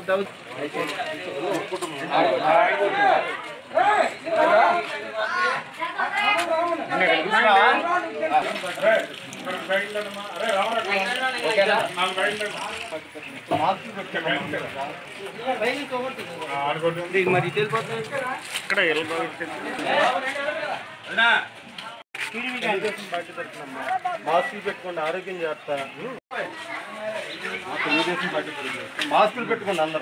మాస్కులు పెట్టుకోండి ఆరోగ్యం చేస్తా మాస్కులు పెట్టుకోండి అందరూ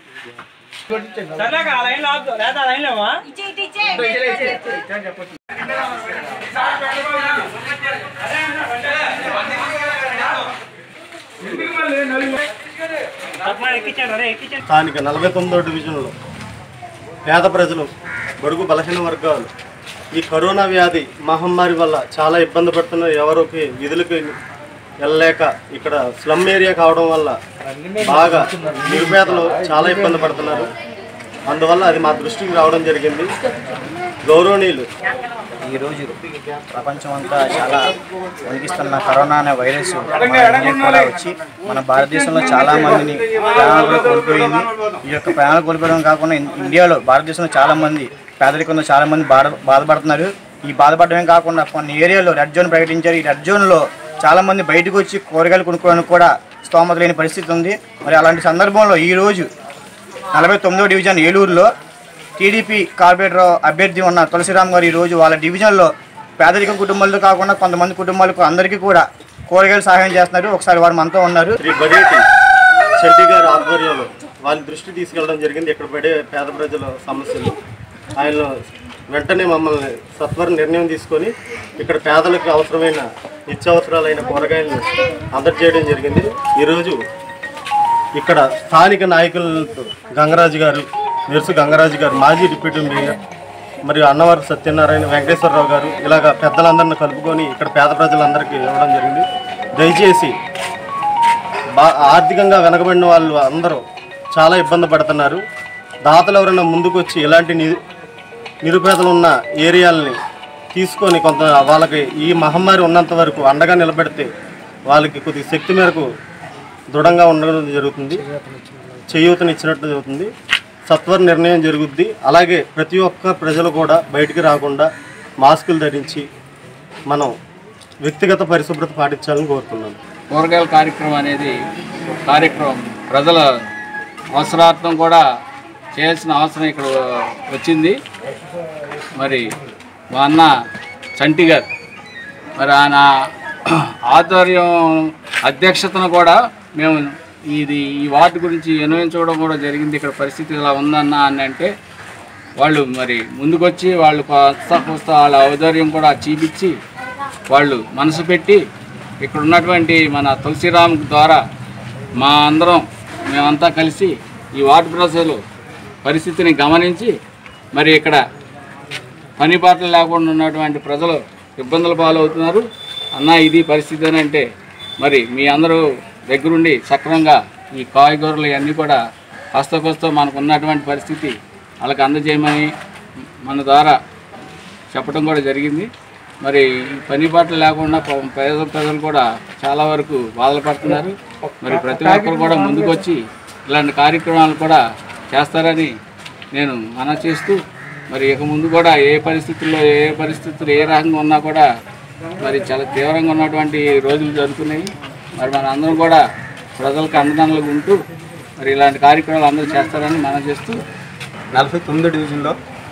స్థానిక నలభై తొమ్మిదో డివిజన్లో పేద ప్రజలు బడుగు బలహీన వర్గాలు ఈ కరోనా వ్యాధి మహమ్మారి వల్ల చాలా ఇబ్బంది పడుతున్న ఎవరికి విధులకి వెళ్ళలేక ఇక్కడ స్లమ్ ఏరియా కావడం వల్ల బాగా నిరుపేదలు చాలా ఇబ్బంది పడుతున్నారు అందువల్ల అది మా దృష్టికి రావడం జరిగింది గౌరవనీయులు ఈరోజు ప్రపంచం అంతా చాలా వణికిస్తున్న కరోనా అనే వైరస్ మన ఇండియాకి కూడా వచ్చి మన భారతదేశంలో చాలా మందిని ప్రాణాలు కూడా కోల్పోయింది ఈ యొక్క ప్రాణాలు కోల్పోవడం కాకుండా ఇన్- ఇండియాలో భారతదేశంలో చాలా మంది పేదరికంలో చాలా మంది బాధ బాధపడుతున్నారు ఈ బాధపడమే కాకుండా కొన్ని ఏరియాలో రెడ్ జోన్ ప్రకటించారు ఈ రెడ్ జోన్లో చాలా మంది బయటకు వచ్చి కూరగాయలు కొనుక్కోవడానికి కూడా స్తోమత లేని పరిస్థితి ఉంది మరి అలాంటి సందర్భంలో ఈ రోజు నలభై తొమ్మిదో డివిజన్ ఏలూరులో టీడీపీ కార్పొరేటర్ అభ్యర్థి ఉన్న తులసిరామ్ గారు ఈరోజు వాళ్ళ డివిజన్లో పేదరిక కుటుంబాలతో కాకుండా కొంతమంది కుటుంబాలకు అందరికీ కూడా కూరగాయలు సహాయం చేస్తున్నారు ఒకసారి వారు మనతో ఉన్నారు శ్రీ బడేటి చెడ్డి గారి ఆధ్వర్యంలో వాళ్ళ దృష్టి తీసుకెళ్ళడం జరిగింది ఇక్కడ పడే పేద ప్రజల సమస్యలు ఆయన వెంటనే మమ్మల్ని సత్వర నిర్ణయం తీసుకొని ఇక్కడ పేదలకు అవసరమైన నిత్యావసరాలైన కూరగాయలను అందజేయడం జరిగింది ఈరోజు ఇక్కడ స్థానిక నాయకులతో గంగరాజు గారు మెరుసు గంగరాజు గారు మాజీ డిప్యూటీ మేయర్ మరియు అన్నవరం సత్యనారాయణ వెంకటేశ్వరరావు గారు ఇలాగ పెద్దలందరిని కలుపుకొని ఇక్కడ పేద ప్రజలందరికీ ఇవ్వడం జరిగింది దయచేసి బా ఆర్థికంగా వెనకబడిన వాళ్ళు అందరూ చాలా ఇబ్బంది పడుతున్నారు దాతలు ఎవరైనా ముందుకు వచ్చి ఇలాంటి ని నిరుపేదలు ఉన్న ఏరియాలని తీసుకొని కొంత వాళ్ళకి ఈ మహమ్మారి ఉన్నంత వరకు అండగా నిలబెడితే వాళ్ళకి కొద్దిగా శక్తి మేరకు దృఢంగా ఉండడం జరుగుతుంది చేయూతనిచ్చినట్టు జరుగుతుంది సత్వర నిర్ణయం జరుగుద్ది అలాగే ప్రతి ఒక్క ప్రజలు కూడా బయటికి రాకుండా మాస్కులు ధరించి మనం వ్యక్తిగత పరిశుభ్రత పాటించాలని కోరుతున్నాను కూరగాయల కార్యక్రమం అనేది కార్యక్రమం ప్రజల అవసరార్థం కూడా చేయాల్సిన అవసరం ఇక్కడ వచ్చింది మరి మా అన్న చంటి గారు మరి ఆయన ఆధ్వర్యం అధ్యక్షతను కూడా మేము ఇది ఈ వార్డు గురించి వినవించడం కూడా జరిగింది ఇక్కడ పరిస్థితి ఇలా ఉందన్న అని అంటే వాళ్ళు మరి ముందుకొచ్చి వాళ్ళు కొత్త కొత్త వాళ్ళ ఔదార్యం కూడా చూపించి వాళ్ళు మనసు పెట్టి ఇక్కడ ఉన్నటువంటి మన తులసిరామ్ ద్వారా మా అందరం మేమంతా కలిసి ఈ వార్డు ప్రజలు పరిస్థితిని గమనించి మరి ఇక్కడ పని పాటలు లేకుండా ఉన్నటువంటి ప్రజలు ఇబ్బందుల పాలవుతున్నారు అన్న ఇది పరిస్థితి అని అంటే మరి మీ అందరూ దగ్గరుండి సక్రమంగా ఈ కాయగూరలు ఇవన్నీ కూడా హస్తకొస్తో మనకు ఉన్నటువంటి పరిస్థితి వాళ్ళకి అందజేయమని మన ద్వారా చెప్పడం కూడా జరిగింది మరి ఈ పని పాటలు లేకుండా పాపం పేద ప్రజలు కూడా చాలా వరకు బాధలు పడుతున్నారు మరి ప్రతి ఒక్కరు కూడా ముందుకొచ్చి ఇలాంటి కార్యక్రమాలు కూడా చేస్తారని నేను మన చేస్తూ మరి ఇక ముందు కూడా ఏ పరిస్థితుల్లో ఏ పరిస్థితులు ఏ రకంగా ఉన్నా కూడా మరి చాలా తీవ్రంగా ఉన్నటువంటి రోజులు జరుగుతున్నాయి మరి మన అందరం కూడా ప్రజలకు అండదండలుగా ఉంటూ మరి ఇలాంటి కార్యక్రమాలు అందరూ చేస్తారని మనం చేస్తూ నలభై తొమ్మిదో డివిజన్లో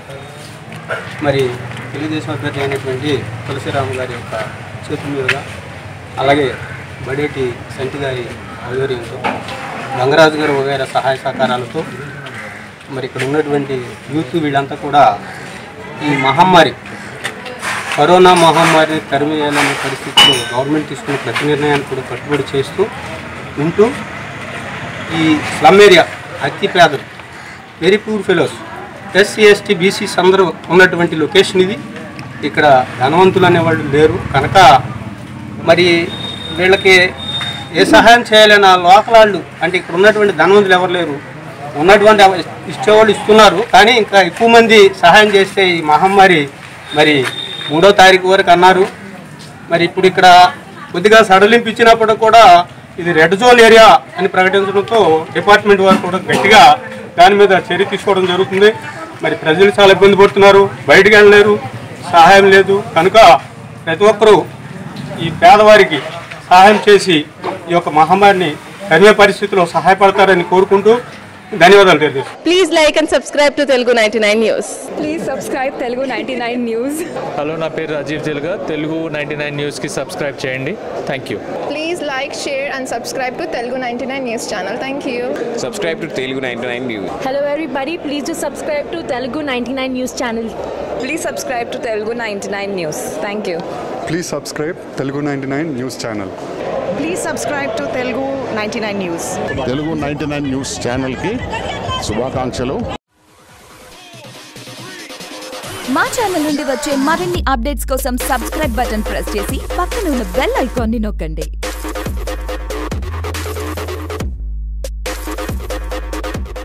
మరి తెలుగుదేశం అభ్యర్థి అయినటువంటి తులసిరాము గారి యొక్క చేతుల మీదుగా అలాగే బడేటి సంటి గారి ఆధ్వర్యంతో గంగరాజు గారు వగైరా సహాయ సహకారాలతో మరి ఇక్కడ ఉన్నటువంటి యూత్ వీళ్ళంతా కూడా ఈ మహమ్మారి కరోనా మహమ్మారిని తరిమేయాలనే పరిస్థితిలో గవర్నమెంట్ తీసుకున్న ప్రతి నిర్ణయాన్ని కూడా కట్టుబడి చేస్తూ ఉంటూ ఈ స్లమ్ ఏరియా అతి పేదలు very poor fellows SC ST BCs అందరూ ఉన్నటువంటి లొకేషన్ ఇది ఇక్కడ ధనవంతులు అనేవాళ్ళు లేరు కనుక మరి వీళ్ళకి ఏ సహాయం చేయాలని ఆ లోకల్ వాళ్ళు అంటే ఇక్కడ ఉన్నటువంటి ధనవంతులు ఎవరు లేరు ఉన్నటువంటి ఎవ- ఇచ్చేవాళ్ళు ఇస్తున్నారు కానీ ఇంకా ఎక్కువ మంది సహాయం చేస్తే ఈ మహమ్మారి మరి మూడో తారీఖు వరకు అన్నారు మరి ఇప్పుడు ఇక్కడ కొద్దిగా సడలింపు ఇచ్చినప్పుడు కూడా ఇది రెడ్ జోన్ ఏరియా అని ప్రకటించడంతో డిపార్ట్మెంట్ వారు కూడా గట్టిగా దాని మీద చర్య తీసుకోవడం జరుగుతుంది మరి ప్రజలు చాలా ఇబ్బంది పడుతున్నారు బయటికి వెళ్ళలేరు సహాయం లేదు కనుక ప్రతి ఒక్కరూ ఈ పేదవారికి సహాయం చేసి ఈ యొక్క మహమ్మారిని కనివే పరిస్థితిలో సహాయపడతారని కోరుకుంటూ ధన్యవాదాలు తెలియజేస్తున్నాను Please like and subscribe to Telugu 99 News. Please subscribe Telugu ninety nine news hello నా పేరు రాజీవ్ తెలుగా తెలుగు నైంటీ నైన్ న్యూస్కి సబ్స్క్రైబ్ చేయండి thank you Please like, share, and subscribe to Telugu 99 News channel. Thank you. subscribe to Telugu 99 News. Hello everybody, please do subscribe to Telugu 99 News channel. Please subscribe to Telugu ninety nine news thank you please subscribe Telugu ninety nine news channel Please subscribe to Telugu 99 News. Telugu ninety nine news ఛానల్కి శుభాకాంక్షలు మా channel నుండి వచ్చే మరిన్ని updates కోసం subscribe button press చేసి పక్కన ఉన్న బెల్ ఐకాన్ని నొక్కండి